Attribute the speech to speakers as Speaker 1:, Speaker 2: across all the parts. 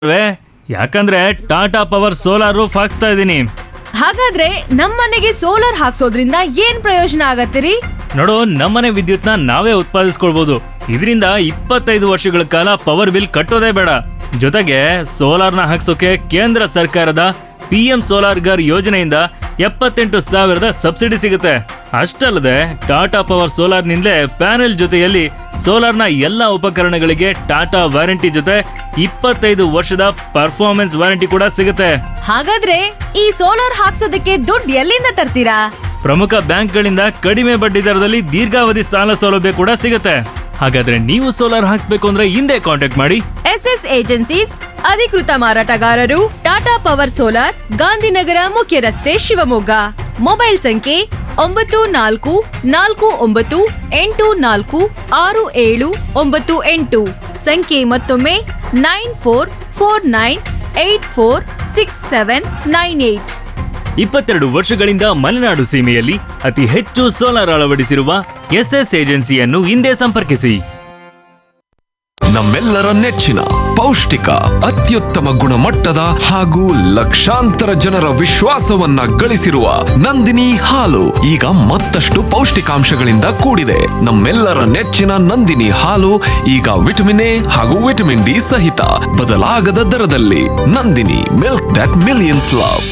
Speaker 1: ಅಲ್ವೇ? ಯಾಕಂದ್ರೆ Tata power solar roof ಹಾಕ್ಸ್ತಾ ಇದ್ದೀನಿ
Speaker 2: ಹಾಗಾದ್ರೆ ನಮ್ಮನೆಗೆ ಸೋಲಾರ್ ಹಾಕ್ಸೋದ್ರಿಂದ ಏನ್ ಪ್ರಯೋಜನ ಆಗತ್ತಿರಿ
Speaker 1: ನೋಡು ನಮ್ಮನೆ ವಿದ್ಯುತ್ನ ನಾವೇ ಉತ್ಪಾದಿಸ್ಕೊಳ್ಬಹುದು ಇದರಿಂದ ಇಪ್ಪತ್ತೈದು ವರ್ಷಗಳ ಕಾಲ ಪವರ್ ಬಿಲ್ ಕಟ್ಟೋದೇ ಬೇಡ ಜೊತೆಗೆ ಸೋಲಾರ್ನ ಹಾಕ್ಸೋಕೆ ಕೇಂದ್ರ ಸರ್ಕಾರದ ಪಿ ಎಂ ಸೋಲಾರ್ ಗರ್ ಯೋಜನೆಯಿಂದ ಎಪ್ಪತ್ತೆಂಟು ಸಾವಿರದ ಸಬ್ಸಿಡಿ ಸಿಗುತ್ತೆ ಅಷ್ಟಲ್ಲದೆ ಟಾಟಾ ಪವರ್ ಸೋಲಾರ್ನಿಂದಲೇ ಪ್ಯಾನೆಲ್ ಜೊತೆಯಲ್ಲಿ ಸೋಲಾರ್ನ ಎಲ್ಲ ಉಪಕರಣಗಳಿಗೆ ಟಾಟಾ ವಾರಂಟಿ ಜೊತೆ ಇಪ್ಪತ್ತೈದು ವರ್ಷದ ಪರ್ಫಾರ್ಮೆನ್ಸ್ ವಾರಂಟಿ ಕೂಡ ಸಿಗುತ್ತೆ
Speaker 2: ಹಾಗಾದ್ರೆ ಈ ಸೋಲಾರ್ ಹಾಕ್ಸೋದಕ್ಕೆ ದುಡ್ಡು ಎಲ್ಲಿಂದ ತರ್ತೀರಾ
Speaker 1: ಪ್ರಮುಖ ಬ್ಯಾಂಕ್ಗಳಿಂದ ಕಡಿಮೆ ಬಡ್ಡಿ ದರದಲ್ಲಿ ದೀರ್ಘಾವಧಿ ಸಾಲ ಸೌಲಭ್ಯ ಕೂಡ ಸಿಗುತ್ತೆ ಹಾಗಾದ್ರೆ ನೀವು ಸೋಲಾರ್ ಹಾಕ್ಸ್ಬೇಕು ಅಂದ್ರೆ ಹಿಂದೆ ಕಾಂಟ್ಯಾಕ್ಟ್ ಮಾಡಿ
Speaker 2: ಎಸ್ ಎಸ್ ಏಜೆನ್ಸೀಸ್ ಅಧಿಕೃತ ಮಾರಾಟಗಾರರು ಟಾಟಾ ಪವರ್ ಸೋಲಾರ್ ಗಾಂಧಿನಗರ ಮುಖ್ಯ ರಸ್ತೆ ಶಿವಮೊಗ್ಗ ಮೊಬೈಲ್ ಸಂಖ್ಯೆ ಒಂಬತ್ತು ನಾಲ್ಕು ನಾಲ್ಕು ಒಂಬತ್ತು ಎಂಟು ನಾಲ್ಕು ಆರು ಏಳು ಒಂಬತ್ತು ಎಂಟು ಸಂಖ್ಯೆ ಮತ್ತೊಮ್ಮೆ nine four four nine eight four six seven nine eight
Speaker 1: ಇಪ್ಪತ್ತೆರಡು ವರ್ಷಗಳಿಂದ ಮಲೆನಾಡು ಸೀಮೆಯಲ್ಲಿ ಅತಿ ಹೆಚ್ಚು ಸೋಲಾರ್ ಅಳವಡಿಸಿರುವ ಎಸ್ಎಸ್ ಏಜೆನ್ಸಿಯನ್ನು ಹಿಂದೆ ಸಂಪರ್ಕಿಸಿ
Speaker 3: ನಮ್ಮೆಲ್ಲರ ನೆಚ್ಚಿನ ಪೌಷ್ಟಿಕ ಅತ್ಯುತ್ತಮ ಗುಣಮಟ್ಟದ ಹಾಗೂ ಲಕ್ಷಾಂತರ ಜನರ ವಿಶ್ವಾಸವನ್ನ ಗಳಿಸಿರುವ ನಂದಿನಿ ಹಾಲು ಈಗ ಮತ್ತಷ್ಟು ಪೌಷ್ಟಿಕಾಂಶಗಳಿಂದ ಕೂಡಿದೆ ನಮ್ಮೆಲ್ಲರ ನೆಚ್ಚಿನ ನಂದಿನಿ ಹಾಲು ಈಗ ವಿಟಮಿನ್ ಎ ಹಾಗೂ ವಿಟಮಿನ್ ಡಿ ಸಹಿತ ಬದಲಾಗದ ದರದಲ್ಲಿ Nandini milk that millions love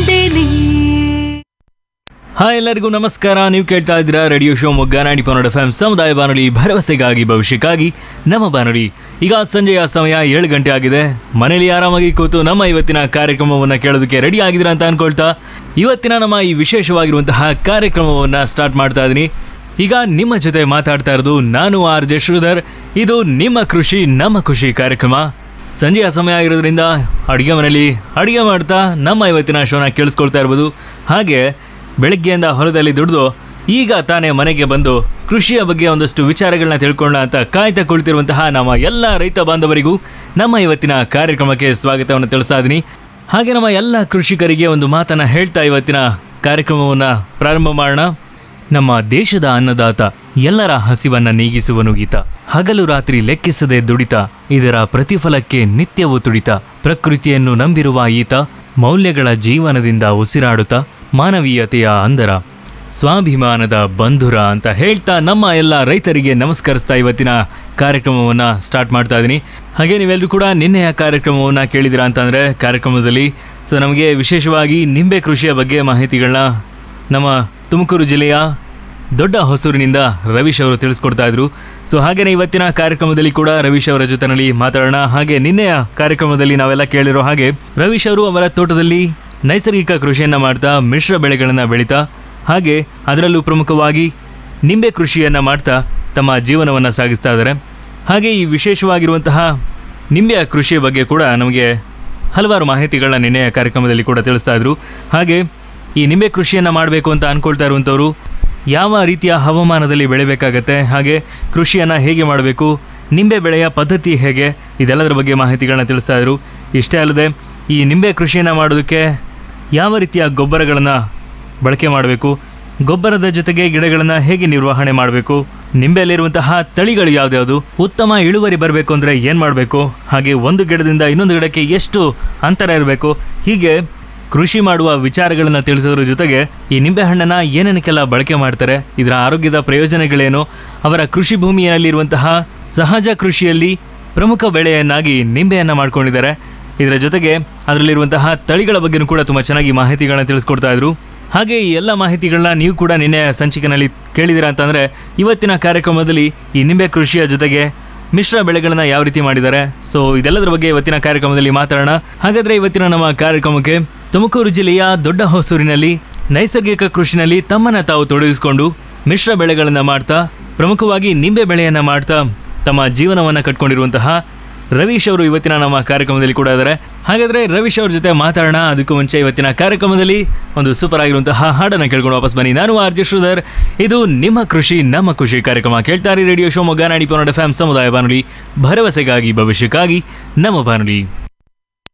Speaker 1: hi ಎಲ್ಲರಿಗೂ ನಮಸ್ಕಾರ ನೀವು ಕೇಳ್ತಾ ಇದ್ದೀರಾ ರೇಡಿಯೋ ಶೋ ಮೊಗ್ಗ ನಾಡಿ ಪನ್ನಡ ಎಫ್ ಸಮುದಾಯ ಬಾನುಲಿ ಭರವಸೆಗಾಗಿ ಭವಿಷ್ಯಕ್ಕಾಗಿ ನಮ್ಮ ಬಾನುಲಿ ಈಗ ಸಂಜೆಯ ಸಮಯ ಏಳು ಗಂಟೆ ಆಗಿದೆ ಮನೇಲಿ ಆರಾಮಾಗಿ ಕೂತು ನಮ್ಮ ಇವತ್ತಿನ ಕಾರ್ಯಕ್ರಮವನ್ನು ಕೇಳೋದಕ್ಕೆ ರೆಡಿ ಆಗಿದ್ದೀರಾ ಅಂತ ಅನ್ಕೊಳ್ತಾ ಇವತ್ತಿನ ನಮ್ಮ ಈ ವಿಶೇಷವಾಗಿರುವಂತಹ ಕಾರ್ಯಕ್ರಮವನ್ನು ಸ್ಟಾರ್ಟ್ ಮಾಡ್ತಾ ಇದ್ದೀನಿ ಈಗ ನಿಮ್ಮ ಜೊತೆ ಮಾತಾಡ್ತಾ ಇರೋದು ನಾನು ಆರ್ ಜೆ ಶ್ರೀಧರ್ ಇದು ನಿಮ್ಮ ಕೃಷಿ ನಮ್ಮ ಖುಷಿ ಕಾರ್ಯಕ್ರಮ ಸಂಜೆಯ ಸಮಯ ಆಗಿರೋದ್ರಿಂದ ಅಡುಗೆ ಮನೆಯಲ್ಲಿ ಅಡುಗೆ ಮಾಡ್ತಾ ನಮ್ಮ ಇವತ್ತಿನ ಶೋನ ಕೇಳಿಸ್ಕೊಳ್ತಾ ಇರ್ಬೋದು ಹಾಗೆ ಬೆಳಗ್ಗೆಯಿಂದ ಹೊಲದಲ್ಲಿ ದುಡಿದು ಈಗ ತಾನೇ ಮನೆಗೆ ಬಂದು ಕೃಷಿಯ ಬಗ್ಗೆ ಒಂದಷ್ಟು ವಿಚಾರಗಳನ್ನ ತಿಳ್ಕೊಳ್ಳೋಣ ಅಂತ ಕಾಯ್ತಾ ಕುಳಿತಿರುವಂತಹ ನಮ್ಮ ಎಲ್ಲ ರೈತ ಬಾಂಧವರಿಗೂ ನಮ್ಮ ಇವತ್ತಿನ ಕಾರ್ಯಕ್ರಮಕ್ಕೆ ಸ್ವಾಗತವನ್ನು ತಿಳಿಸ್ತಾ ಇದ್ದೀನಿ ಹಾಗೆ ನಮ್ಮ ಎಲ್ಲ ಕೃಷಿಕರಿಗೆ ಒಂದು ಮಾತನ್ನ ಹೇಳ್ತಾ ಇವತ್ತಿನ ಕಾರ್ಯಕ್ರಮವನ್ನು ಪ್ರಾರಂಭ ಮಾಡೋಣ ನಮ್ಮ ದೇಶದ ಅನ್ನದಾತ ಎಲ್ಲರ ಹಸಿವನ್ನ ನೀಗಿಸುವನು ಈತ ಹಗಲು ರಾತ್ರಿ ಲೆಕ್ಕಿಸದೆ ದುಡಿತ ಇದರ ಪ್ರತಿಫಲಕ್ಕೆ ನಿತ್ಯವೂ ತುಡಿತ ಪ್ರಕೃತಿಯನ್ನು ನಂಬಿರುವ ಈತ ಮೌಲ್ಯಗಳ ಜೀವನದಿಂದ ಉಸಿರಾಡುತ್ತ ಮಾನವೀಯತೆಯ ಅಂದರ ಸ್ವಾಭಿಮಾನದ ಬಂಧುರ ಅಂತ ಹೇಳ್ತಾ ನಮ್ಮ ಎಲ್ಲ ರೈತರಿಗೆ ನಮಸ್ಕರಿಸ್ತಾ ಇವತ್ತಿನ ಕಾರ್ಯಕ್ರಮವನ್ನು ಸ್ಟಾರ್ಟ್ ಮಾಡ್ತಾ ಇದ್ದೀನಿ ಹಾಗೆ ನೀವೆಲ್ಲರೂ ಕೂಡ ನಿನ್ನೆಯ ಕಾರ್ಯಕ್ರಮವನ್ನು ಕೇಳಿದಿರಾ ಅಂತಂದರೆ ಕಾರ್ಯಕ್ರಮದಲ್ಲಿ ಸೊ ನಮಗೆ ವಿಶೇಷವಾಗಿ ನಿಂಬೆ ಕೃಷಿಯ ಬಗ್ಗೆ ಮಾಹಿತಿಗಳನ್ನ ನಮ್ಮ ತುಮಕೂರು ಜಿಲ್ಲೆಯ ದೊಡ್ಡ ಹೊಸೂರಿನಿಂದ ರವೀಶ್ ಅವರು ತಿಳಿಸ್ಕೊಡ್ತಾ ಇದ್ರು ಸೊ ಹಾಗೆಯೇ ಇವತ್ತಿನ ಕಾರ್ಯಕ್ರಮದಲ್ಲಿ ಕೂಡ ರವೀಶ್ ಅವರ ಜೊತೆನಲ್ಲಿ ಮಾತಾಡೋಣ ಹಾಗೆ ನಿನ್ನೆಯ ಕಾರ್ಯಕ್ರಮದಲ್ಲಿ ನಾವೆಲ್ಲ ಕೇಳಿರೋ ಹಾಗೆ ರವೀಶ್ ಅವರು ಅವರ ತೋಟದಲ್ಲಿ ನೈಸರ್ಗಿಕ ಕೃಷಿಯನ್ನ ಮಾಡ್ತಾ ಮಿಶ್ರ ಬೆಳೆಗಳನ್ನು ಬೆಳೀತಾ ಹಾಗೆ ಅದರಲ್ಲೂ ಪ್ರಮುಖವಾಗಿ ನಿಂಬೆ ಕೃಷಿಯನ್ನ ಮಾಡ್ತಾ ತಮ್ಮ ಜೀವನವನ್ನು ಸಾಗಿಸ್ತಾ ಇದ್ದಾರೆ ಹಾಗೆ ಈ ವಿಶೇಷವಾಗಿರುವಂತಹ ನಿಂಬೆಯ ಕೃಷಿಯ ಬಗ್ಗೆ ಕೂಡ ನಮಗೆ ಹಲವಾರು ಮಾಹಿತಿಗಳನ್ನ ನಿನ್ನೆಯ ಕಾರ್ಯಕ್ರಮದಲ್ಲಿ ಕೂಡ ತಿಳಿಸ್ತಾ ಇದ್ರು ಹಾಗೆ ಈ ನಿಂಬೆ ಕೃಷಿಯನ್ನು ಮಾಡಬೇಕು ಅಂತ ಅನ್ಕೊಳ್ತಾ ಇರುವಂಥವ್ರು ಯಾವ ರೀತಿಯ ಹವಾಮಾನದಲ್ಲಿ ಬೆಳಿಬೇಕಾಗತ್ತೆ ಹಾಗೆ ಕೃಷಿಯನ್ನು ಹೇಗೆ ಮಾಡಬೇಕು ನಿಂಬೆ ಬೆಳೆಯ ಪದ್ಧತಿ ಹೇಗೆ ಇದೆಲ್ಲದರ ಬಗ್ಗೆ ಮಾಹಿತಿಗಳನ್ನ ತಿಳಿಸ್ತಾ ಇದ್ರು ಇಷ್ಟೇ ಅಲ್ಲದೆ ಈ ನಿಂಬೆ ಕೃಷಿಯನ್ನು ಮಾಡೋದಕ್ಕೆ ಯಾವ ರೀತಿಯ ಗೊಬ್ಬರಗಳನ್ನು ಬಳಕೆ ಮಾಡಬೇಕು ಗೊಬ್ಬರದ ಜೊತೆಗೆ ಗಿಡಗಳನ್ನು ಹೇಗೆ ನಿರ್ವಹಣೆ ಮಾಡಬೇಕು ನಿಂಬೆಯಲ್ಲಿರುವಂತಹ ತಳಿಗಳು ಯಾವ್ದ್ಯಾವುದು ಉತ್ತಮ ಇಳುವರಿ ಬರಬೇಕು ಅಂದರೆ ಏನು ಮಾಡಬೇಕು ಹಾಗೆ ಒಂದು ಗಿಡದಿಂದ ಇನ್ನೊಂದು ಗಿಡಕ್ಕೆ ಎಷ್ಟು ಅಂತರ ಇರಬೇಕು ಹೀಗೆ ಕೃಷಿ ಮಾಡುವ ವಿಚಾರಗಳನ್ನು ತಿಳಿಸೋದ್ರ ಜೊತೆಗೆ ಈ ನಿಂಬೆಹಣ್ಣನ್ನು ಏನೇನಕ್ಕೆಲ್ಲ ಬಳಕೆ ಮಾಡ್ತಾರೆ ಇದರ ಆರೋಗ್ಯದ ಪ್ರಯೋಜನಗಳೇನು ಅವರ ಕೃಷಿ ಭೂಮಿಯಲ್ಲಿರುವಂತಹ ಸಹಜ ಕೃಷಿಯಲ್ಲಿ ಪ್ರಮುಖ ಬೆಳೆಯನ್ನಾಗಿ ನಿಂಬೆಯನ್ನು ಮಾಡ್ಕೊಂಡಿದ್ದಾರೆ ಇದರ ಜೊತೆಗೆ ಅದರಲ್ಲಿರುವಂತಹ ತಳಿಗಳ ಬಗ್ಗೆನೂ ಕೂಡ ತುಂಬ ಚೆನ್ನಾಗಿ ಮಾಹಿತಿಗಳನ್ನ ತಿಳಿಸ್ಕೊಡ್ತಾ ಇದ್ರು ಹಾಗೆ ಈ ಎಲ್ಲ ಮಾಹಿತಿಗಳನ್ನ ನೀವು ಕೂಡ ನಿನ್ನೆ ಸಂಚಿಕೆನಲ್ಲಿ ಕೇಳಿದಿರಾ ಅಂತಂದರೆ ಇವತ್ತಿನ ಕಾರ್ಯಕ್ರಮದಲ್ಲಿ ಈ ನಿಂಬೆ ಕೃಷಿಯ ಜೊತೆಗೆ ಮಿಶ್ರ ಬೆಳೆಗಳನ್ನ ಯಾವ ರೀತಿ ಮಾಡಿದ್ದಾರೆ ಸೊ ಇದೆಲ್ಲದರ ಬಗ್ಗೆ ಇವತ್ತಿನ ಕಾರ್ಯಕ್ರಮದಲ್ಲಿ ಮಾತಾಡೋಣ ಹಾಗಾದ್ರೆ ಇವತ್ತಿನ ನಮ್ಮ ಕಾರ್ಯಕ್ರಮಕ್ಕೆ ತುಮಕೂರು ಜಿಲ್ಲೆಯ ದೊಡ್ಡ ಹೊಸೂರಿನಲ್ಲಿ ನೈಸರ್ಗಿಕ ಕೃಷಿನಲ್ಲಿ ತಮ್ಮನ್ನ ತಾವು ತೊಡಗಿಸಿಕೊಂಡು ಮಿಶ್ರ ಬೆಳೆಗಳನ್ನ ಮಾಡ್ತಾ ಪ್ರಮುಖವಾಗಿ ನಿಂಬೆ ಬೆಳೆಯನ್ನ ಮಾಡ್ತಾ ತಮ್ಮ ಜೀವನವನ್ನ ಕಟ್ಕೊಂಡಿರುವಂತಹ ರವೀಶ್ ಅವರು ಇವತ್ತಿನ ನಮ್ಮ ಕಾರ್ಯಕ್ರಮದಲ್ಲಿ ಕೂಡ ಇದ್ದಾರೆ ಹಾಗಾದ್ರೆ ರವೀಶ್ ಅವ್ರ ಜೊತೆ ಮಾತಾಡೋಣ ಅದಕ್ಕೂ ಮುಂಚೆ ಇವತ್ತಿನ ಕಾರ್ಯಕ್ರಮದಲ್ಲಿ ಒಂದು ಸೂಪರ್ ಆಗಿರುವಂತಹ ಹಾಡನ್ನು ಕೇಳ್ಕೊಂಡು ವಾಪಸ್ ಬನ್ನಿ ನಾನು ಆರ್ ಜೆ ಶ್ರೀಧರ್ ಇದು ನಿಮ್ಮ ಕೃಷಿ ನಮ್ಮ ಖುಷಿ ಕಾರ್ಯಕ್ರಮ ಕೇಳ್ತಾರೆ ರೇಡಿಯೋ ಶಿವಮೊಗ್ಗ ನಾಡಿ ಪನ್ನಡ ಫ್ಯಾಮ್ ಸಮುದಾಯ ಬಾನುಲಿ ಭರವಸೆಗಾಗಿ ಭವಿಷ್ಯಕ್ಕಾಗಿ ನಮ್ಮ ಬಾನುಲಿ